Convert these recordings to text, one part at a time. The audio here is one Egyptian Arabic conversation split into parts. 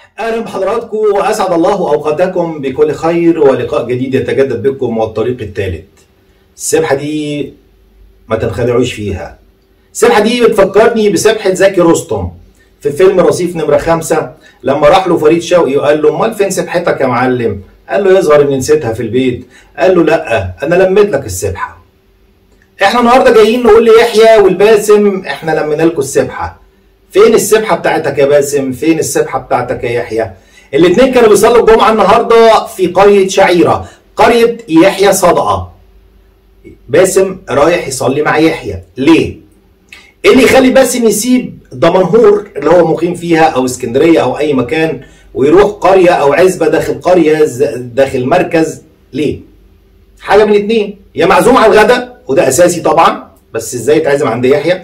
اهلا بحضراتكم واسعد الله اوقاتكم بكل خير ولقاء جديد يتجدد بكم والطريق الثالث. السبحه دي ما تنخدعوش فيها. السبحه دي بتفكرني بسبحه زكي رستم في فيلم رصيف نمره خمسة لما راح له فريد شوقي وقال له امال فين سبحتك يا معلم؟ قال له يظهر اني نسيتها في البيت. قال له لا انا لميت لك السبحه. احنا النهارده جايين نقول ليحيى والباسم احنا لمينا لكم السبحه. فين السبحه بتاعتك يا باسم؟ فين السبحه بتاعتك يا يحيى؟ الاثنين كانوا بيصلوا الجمعه النهارده في قريه شعيره، قريه يحيى صدقه. باسم رايح يصلي مع يحيى، ليه؟ ايه اللي يخلي باسم يسيب دمنهور اللي هو مقيم فيها او اسكندريه او اي مكان ويروح قريه او عزبه داخل قريه داخل مركز ليه؟ حاجه من الاثنين يا معزوم على الغدا وده اساسي طبعا بس ازاي يتعزم عند يحيى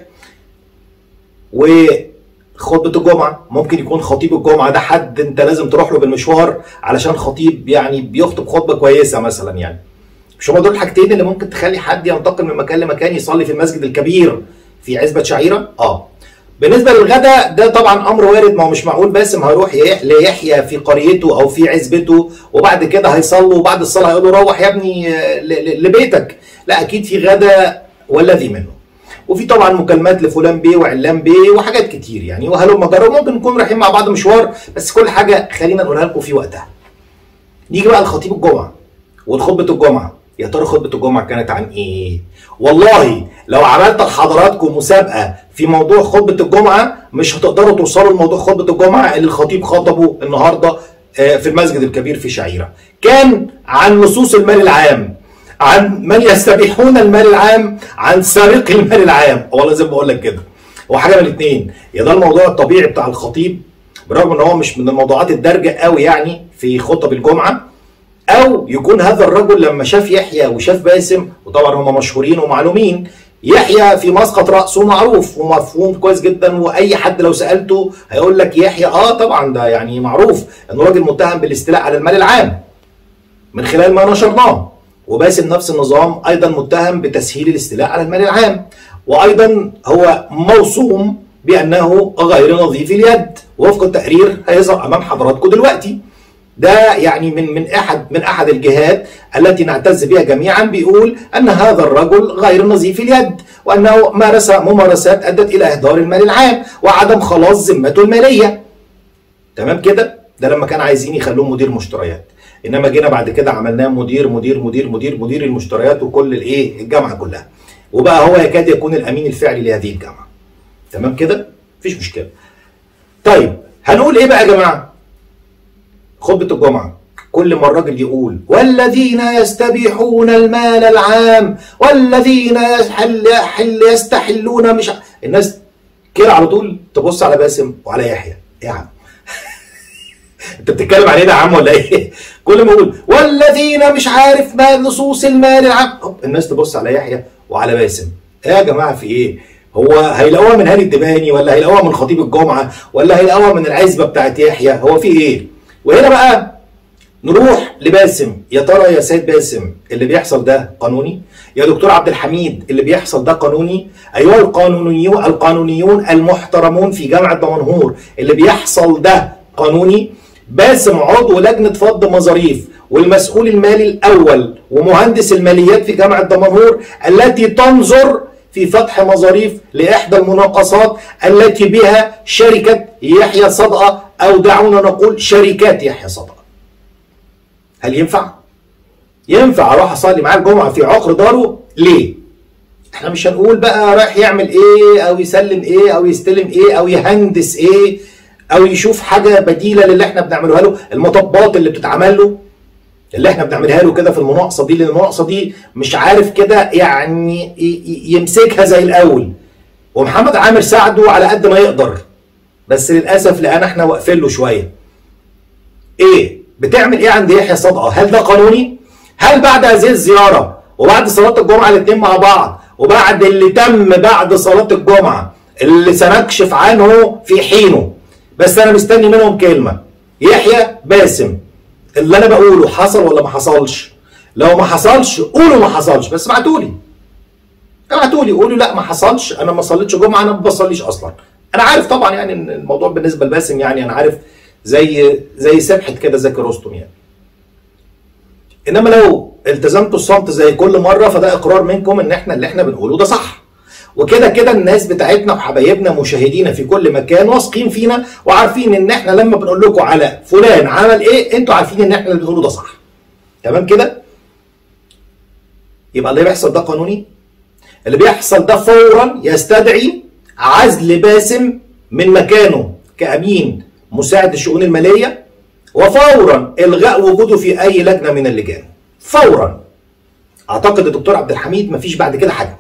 وخطبه الجمعه ممكن يكون خطيب الجمعه ده حد انت لازم تروح له بالمشوار علشان خطيب يعني بيخطب خطبه كويسه مثلا يعني مش هما دول الحاجتين اللي ممكن تخلي حد ينتقل من مكان لمكان يصلي في المسجد الكبير في عزبه شعيره اه بالنسبه للغدا ده طبعا امر وارد ما هو مش معقول باسم هيروح ليحيى في قريته او في عزبته وبعد كده هيصلوا وبعد الصلاه هيقول له روح يا ابني لبيتك لا اكيد في غدا والذي منه وفي طبعا مكالمات لفلان بيه وعلان بيه وحاجات كتير يعني وهلم جرب ممكن نكون رايحين مع بعض مشوار بس كل حاجه خلينا نقولها لكم في وقتها نيجي بقى لخطيب الجمعه وخطبه الجمعه يا ترى خطبه الجمعه كانت عن ايه والله لو عملت لحضراتكم مسابقه في موضوع خطبه الجمعه مش هتقدروا توصلوا لموضوع خطبه الجمعه اللي الخطيب خطبه النهارده في المسجد الكبير في شعيره كان عن نصوص المال العام عن من يستبيحون المال العام عن سارق المال العام والله زي ما بقول لك كده هو حاجه من الاثنين يا ده الموضوع الطبيعي بتاع الخطيب برغم ان هو مش من الموضوعات الدارجه قوي يعني في خطب الجمعه او يكون هذا الرجل لما شاف يحيى وشاف باسم وطبعا هم مشهورين ومعلومين يحيى في مسقط راسه معروف ومفهوم كويس جدا واي حد لو سالته هيقول لك يحيى اه طبعا ده يعني معروف انه راجل متهم بالاستيلاء على المال العام من خلال ما نشرناه وباسم نفس النظام ايضا متهم بتسهيل الاستيلاء على المال العام وايضا هو موصوم بانه غير نظيف اليد وفق التقرير هيظهر امام حضراتكم دلوقتي ده يعني من من احد من احد الجهات التي نعتز بها جميعا بيقول ان هذا الرجل غير نظيف اليد وانه مارس ممارسات ادت الى اهدار المال العام وعدم خلاص ذمته الماليه تمام كده ده لما كان عايزين يخلوه مدير مشتريات انما جينا بعد كده عملناه مدير مدير مدير مدير مدير المشتريات وكل الايه الجامعه كلها وبقى هو يكاد يكون الامين الفعلي لهذه الجامعه تمام كده مفيش مشكله طيب هنقول ايه بقى يا جماعه خطبه الجمعه كل ما الراجل يقول والذين يستبيحون المال العام والذين يحل يحل يستحلون مش الناس كده على طول تبص على باسم وعلى يحيى يا عم انت بتتكلم عن ايه ده يا عم ولا ايه؟ كل ما اقول والذين مش عارف ما نصوص المال العام الناس تبص على يحيى وعلى باسم ايه يا جماعه في ايه؟ هو هيلاقوها من هاني الدباني ولا هيلاقوها من خطيب الجمعه ولا هيلاقوها من العزبه بتاعت يحيى هو في ايه؟ وهنا بقى نروح لباسم يا ترى يا سيد باسم اللي بيحصل ده قانوني؟ يا دكتور عبد الحميد اللي بيحصل ده قانوني؟ ايها القانونيون القانونيون المحترمون في جامعه دمنهور اللي بيحصل ده قانوني؟ باسم عضو لجنة فض مظاريف والمسؤول المالي الأول ومهندس الماليات في جامعة دمنهور التي تنظر في فتح مظاريف لإحدى المناقصات التي بها شركة يحيى صدقة أو دعونا نقول شركات يحيى صدقة هل ينفع؟ ينفع أروح أصلي معاه الجمعة في عقر داره؟ ليه؟ احنا مش هنقول بقى رايح يعمل ايه او يسلم ايه او يستلم ايه او يهندس ايه او يشوف حاجه بديله للي احنا بنعملها له المطبات اللي بتتعمل له اللي احنا بنعملها له كده في المناقصه دي لان المناقصه دي مش عارف كده يعني يمسكها زي الاول ومحمد عامر ساعده على قد ما يقدر بس للاسف لقينا احنا واقفين له شويه ايه بتعمل ايه عند يحيى صدقه هل ده قانوني هل بعد هذه الزياره وبعد صلاه الجمعه الاثنين مع بعض وبعد اللي تم بعد صلاه الجمعه اللي سنكشف عنه في حينه بس انا مستني منهم كلمه يحيى باسم اللي انا بقوله حصل ولا ما حصلش لو ما حصلش قولوا ما حصلش بس ابعتوا لي ابعتوا لي قولوا لا ما حصلش انا ما صليتش جمعه انا ما بصليش اصلا انا عارف طبعا يعني ان الموضوع بالنسبه لباسم يعني انا عارف زي زي سبحه كده زكي رستم يعني انما لو التزمتوا الصمت زي كل مره فده اقرار منكم ان احنا اللي احنا بنقوله ده صح وكده كده الناس بتاعتنا وحبايبنا مشاهدينا في كل مكان واثقين فينا وعارفين ان احنا لما بنقول لكم على فلان عمل ايه انتوا عارفين ان احنا اللي بنقوله ده صح تمام كده يبقى اللي بيحصل ده قانوني اللي بيحصل ده فورا يستدعي عزل باسم من مكانه كامين مساعد الشؤون الماليه وفورا الغاء وجوده في اي لجنه من اللجان فورا اعتقد الدكتور عبد الحميد مفيش بعد كده حاجه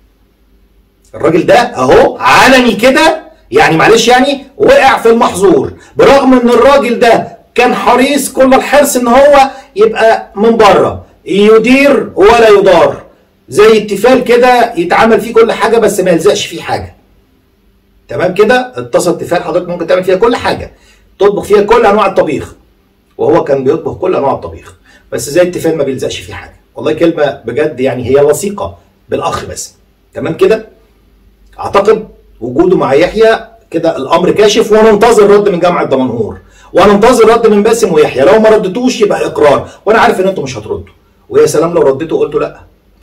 الراجل ده اهو علني كده يعني معلش يعني وقع في المحظور برغم ان الراجل ده كان حريص كل الحرص ان هو يبقى من بره يدير ولا يدار زي اتفال كده يتعمل فيه كل حاجه بس ما يلزقش فيه حاجه تمام كده اتصل تفال حضرتك ممكن تعمل فيها كل حاجه تطبخ فيها كل انواع الطبيخ وهو كان بيطبخ كل انواع الطبيخ بس زي التفال ما بيلزقش فيه حاجه والله كلمه بجد يعني هي وثيقه بالاخ بس تمام كده اعتقد وجوده مع يحيى كده الامر كاشف وننتظر رد من جامعه دمنهور وننتظر رد من باسم ويحيى لو ما ردتوش يبقى اقرار وانا عارف ان انتوا مش هتردوا ويا سلام لو رديتوا قلتوا لا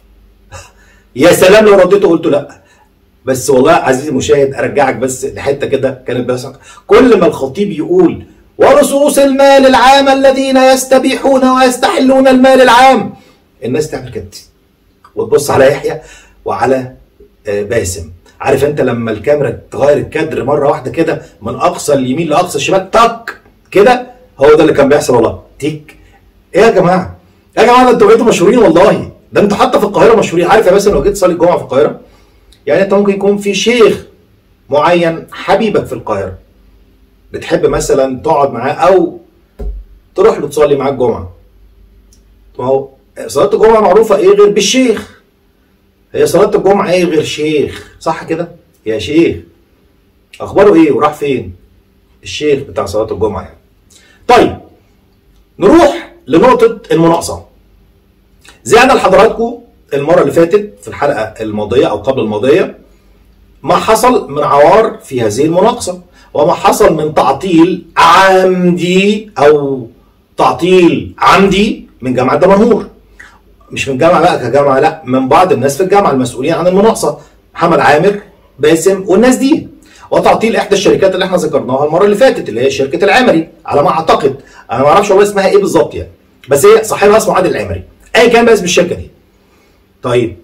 يا سلام لو رديتوا قلتوا لا بس والله عزيزي المشاهد ارجعك بس لحته كده كانت بس كل ما الخطيب يقول ورصوص المال العام الذين يستبيحون ويستحلون المال العام الناس تعمل كده وتبص على يحيى وعلى باسم عارف انت لما الكاميرا تغير الكادر مره واحده كده من اقصى اليمين لاقصى الشمال تك كده هو ده اللي كان بيحصل والله تيك ايه يا جماعه يا جماعه ده انتوا بقيتوا مشهورين والله ده انتوا حتى في القاهره مشهورين عارف يا باسم لو جيت تصلي الجمعه في القاهره يعني انت ممكن يكون في شيخ معين حبيبك في القاهره بتحب مثلا تقعد معاه او تروح له تصلي معاه الجمعه ما هو صلاه الجمعه معروفه ايه غير بالشيخ هي صلاه الجمعه ايه غير شيخ صح كده يا شيخ اخباره ايه وراح فين الشيخ بتاع صلاه الجمعه يعني طيب نروح لنقطه المناقصه زينا لحضراتكم المره اللي فاتت في الحلقه الماضيه او قبل الماضيه ما حصل من عوار في هذه المناقصه وما حصل من تعطيل عمدي او تعطيل عمدي من جامعه دمنهور مش من جامعه بقى كجامعه لا من بعض الناس في الجامعه المسؤولين عن المناقصه محمد عامر باسم والناس دي وتعطيل احدى الشركات اللي احنا ذكرناها المره اللي فاتت اللي هي شركه العمري على ما اعتقد انا ما اعرفش والله اسمها ايه بالظبط يعني بس هي صاحبها اسمه عادل العمري ايا كان بقى اسم الشركه دي طيب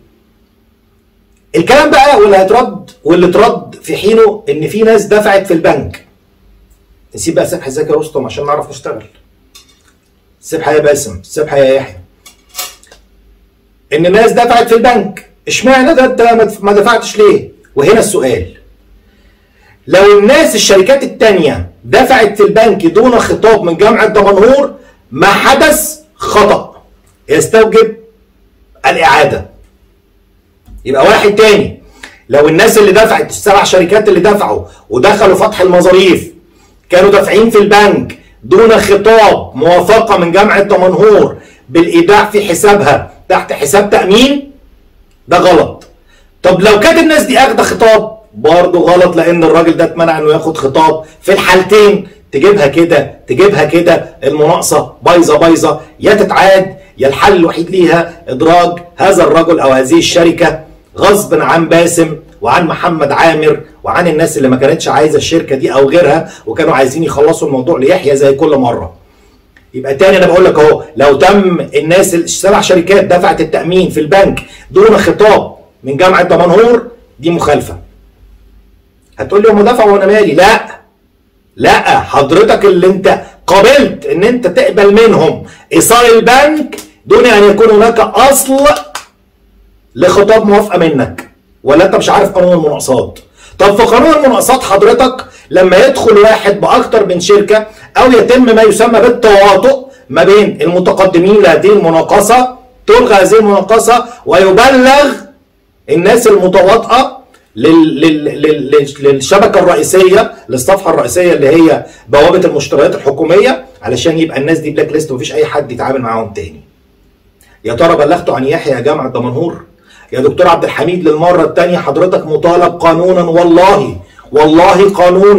الكلام بقى واللي هيترد واللي اترد في حينه ان في ناس دفعت في البنك نسيب بقى سبح زكي رستم عشان نعرف نشتغل سبحه يا باسم سبحه يا يحيى ان الناس دفعت في البنك اشمعنى ده انت ما دفعتش ليه وهنا السؤال لو الناس الشركات التانية دفعت في البنك دون خطاب من جامعة دمنهور ما حدث خطأ يستوجب الإعادة يبقى واحد تاني لو الناس اللي دفعت السبع شركات اللي دفعوا ودخلوا فتح المظاريف كانوا دافعين في البنك دون خطاب موافقة من جامعة دمنهور بالإيداع في حسابها تحت حساب تأمين ده غلط طب لو كانت الناس دي اخده خطاب برضه غلط لان الراجل ده اتمنع انه ياخد خطاب في الحالتين تجيبها كده تجيبها كده المناقصه بايظه بايظه يا تتعاد يا الحل الوحيد ليها ادراج هذا الرجل او هذه الشركه غصب عن باسم وعن محمد عامر وعن الناس اللي ما كانتش عايزه الشركه دي او غيرها وكانوا عايزين يخلصوا الموضوع ليحيى زي كل مره يبقى تاني انا بقول لك اهو لو تم الناس السبع شركات دفعت التامين في البنك دون خطاب من جامعه دمنهور دي مخالفه هتقول لي هم دفعوا وانا مالي لا لا حضرتك اللي انت قبلت ان انت تقبل منهم ايصال البنك دون ان يكون هناك اصل لخطاب موافقه منك ولا انت مش عارف قانون المناقصات طب في قانون المناقصات حضرتك لما يدخل واحد باكتر من شركه او يتم ما يسمى بالتواطؤ ما بين المتقدمين لهذه المناقصه تلغى هذه المناقصه ويبلغ الناس المتواطئه لل... لل... لل... للشبكه الرئيسيه للصفحه الرئيسيه اللي هي بوابه المشتريات الحكوميه علشان يبقى الناس دي بلاك ليست ومفيش اي حد يتعامل معاهم تاني. يا ترى بلغتوا عن يحيى يا جامعه دمنهور؟ يا دكتور عبد الحميد للمره الثانيه حضرتك مطالب قانونا والله والله قانونا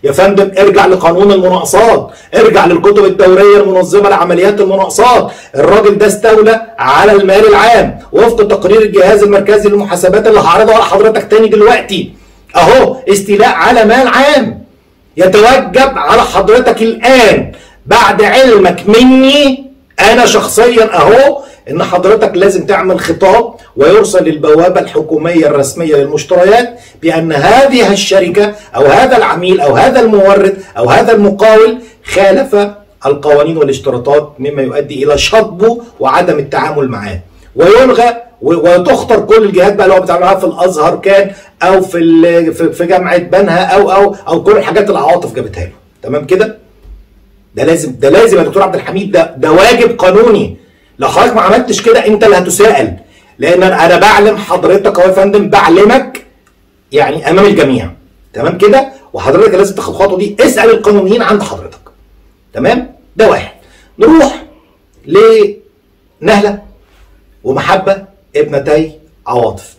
يا فندم ارجع لقانون المناقصات ارجع للكتب الدوريه المنظمه لعمليات المناقصات الراجل ده استولى على المال العام وفق تقرير الجهاز المركزي للمحاسبات اللي هعرضه على حضرتك تاني دلوقتي اهو استيلاء على مال عام يتوجب على حضرتك الان بعد علمك مني انا شخصيا اهو ان حضرتك لازم تعمل خطاب ويرسل للبوابه الحكوميه الرسميه للمشتريات بان هذه الشركه او هذا العميل او هذا المورد او هذا المقاول خالف القوانين والاشتراطات مما يؤدي الى شطبه وعدم التعامل معاه ويلغى وتختار كل الجهات بقى اللي هو بتعملها في الازهر كان او في في جامعه بنها او او او كل الحاجات اللي العواطف جابتها له تمام كده ده لازم ده لازم يا دكتور عبد الحميد ده ده واجب قانوني لو حضرتك ما عملتش كده انت اللي هتسائل لان انا بعلم حضرتك اهو يا فندم بعلمك يعني امام الجميع تمام كده وحضرتك لازم تاخد الخطوه دي اسال القانونيين عند حضرتك تمام ده واحد نروح لنهله ومحبه ابنتي عواطف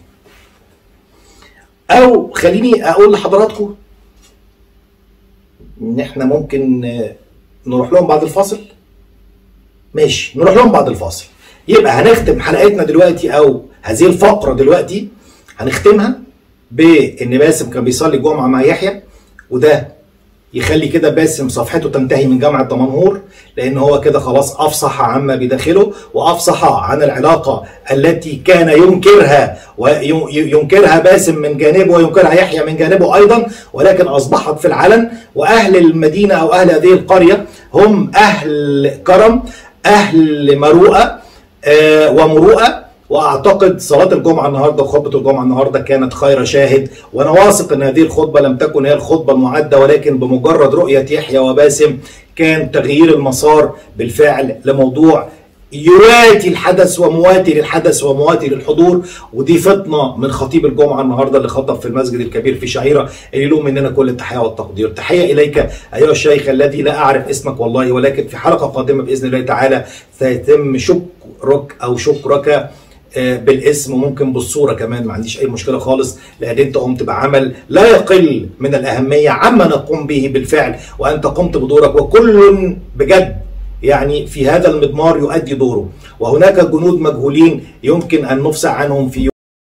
او خليني اقول لحضراتكم ان احنا ممكن نروح لهم بعد الفاصل ماشي نروح لهم بعد الفاصل يبقى هنختم حلقتنا دلوقتي او هذه الفقره دلوقتي هنختمها بان باسم كان بيصلي الجمعه مع يحيى وده يخلي كده باسم صفحته تنتهي من جامعه دمنهور لان هو كده خلاص افصح عما بداخله وافصح عن العلاقه التي كان ينكرها وينكرها باسم من جانبه وينكرها يحيى من جانبه ايضا ولكن اصبحت في العلن واهل المدينه او اهل هذه القريه هم اهل كرم اهل مروءه آه ومروءه واعتقد صلاه الجمعه النهارده وخطبه الجمعه النهارده كانت خير شاهد وانا واثق ان هذه الخطبه لم تكن هي الخطبه المعده ولكن بمجرد رؤيه يحيى وباسم كان تغيير المسار بالفعل لموضوع يواتي الحدث ومواتي للحدث ومواتي للحضور ودي فطنه من خطيب الجمعه النهارده اللي خطب في المسجد الكبير في شعيره اللي له مننا كل التحيه والتقدير تحيه اليك ايها الشيخ الذي لا اعرف اسمك والله ولكن في حلقه قادمه باذن الله تعالى سيتم شكرك او شكرك بالاسم وممكن بالصوره كمان ما عنديش اي مشكله خالص لان انت قمت بعمل لا يقل من الاهميه عما نقوم به بالفعل وانت قمت بدورك وكل بجد يعني في هذا المضمار يؤدي دوره وهناك جنود مجهولين يمكن ان نفصح عنهم في